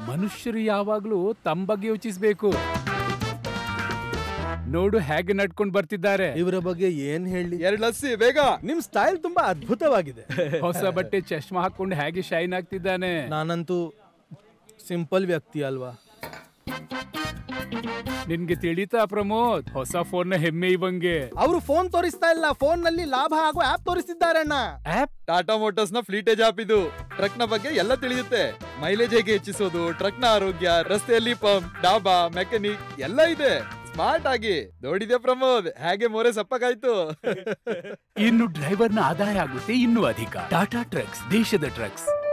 ಮನುಷ್ಯರು ಯಾವಾಗ್ಲೂ ತಮ್ಮ ಬಗ್ಗೆ ಯೋಚಿಸ್ಬೇಕು ನೋಡು ಹೇಗೆ ನಡ್ಕೊಂಡ್ ಬರ್ತಿದ್ದಾರೆ ಇವರ ಬಗ್ಗೆ ಏನ್ ಹೇಳಿ ಎರಡ್ ಲಸ್ಸಿ ಬೇಗ ನಿಮ್ ಸ್ಟೈಲ್ ತುಂಬಾ ಅದ್ಭುತವಾಗಿದೆ ಹೊಸ ಬಟ್ಟೆ ಚಶ್ಮಾ ಹಾಕೊಂಡು ಹೇಗೆ ಶೈನ್ ಆಗ್ತಿದ್ದಾನೆ ನಾನಂತೂ ಸಿಂಪಲ್ ವ್ಯಕ್ತಿ ಅಲ್ವಾ ನಿನ್ಗೆ ತಿಳಿತಾ ಪ್ರಮೋದ್ ಹೊಸ ಫೋನ್ ನ ಹೆಮ್ಮೆ ಇವಂಗೆ ಅವರು ಫೋನ್ ತೋರಿಸ್ತಾ ಇಲ್ಲ ಫೋನ್ ನಲ್ಲಿ ಲಾಭ ಹಾಗೂ ಆಪ್ ತೋರಿಸ್ತಿದ್ದಾರೆ ಅಣ್ಣ ಆಪ್ ಟಾಟಾ ಮೋಟರ್ಸ್ ನ ಫ್ಲೀಟೇಜ್ ಆಪ್ ಇದು ಟ್ರಕ್ ನ ಬಗ್ಗೆ ಎಲ್ಲ ತಿಳಿಯುತ್ತೆ ಮೈಲೇಜ್ ಹೇಗೆ ಹೆಚ್ಚಿಸೋದು ಟ್ರಕ್ ನ ಆರೋಗ್ಯ ರಸ್ತೆಯಲ್ಲಿ ಪಂಪ್ ಡಾಬಾ ಮೆಕ್ಯಾನಿಕ್ ಎಲ್ಲ ಇದೆ ಸ್ಮಾರ್ಟ್ ಆಗಿ ನೋಡಿದೆ ಪ್ರಮೋದ್ ಹೇಗೆ ಮೋರೆ ಸಪ್ಪಗಾಯ್ತು ಇನ್ನು ಡ್ರೈವರ್ನ ಆದಾಯ ಆಗುತ್ತೆ ಇನ್ನೂ ಅಧಿಕ ಟಾಟಾ ಟ್ರಕ್ಸ್ ದೇಶದ ಟ್ರಕ್ಸ್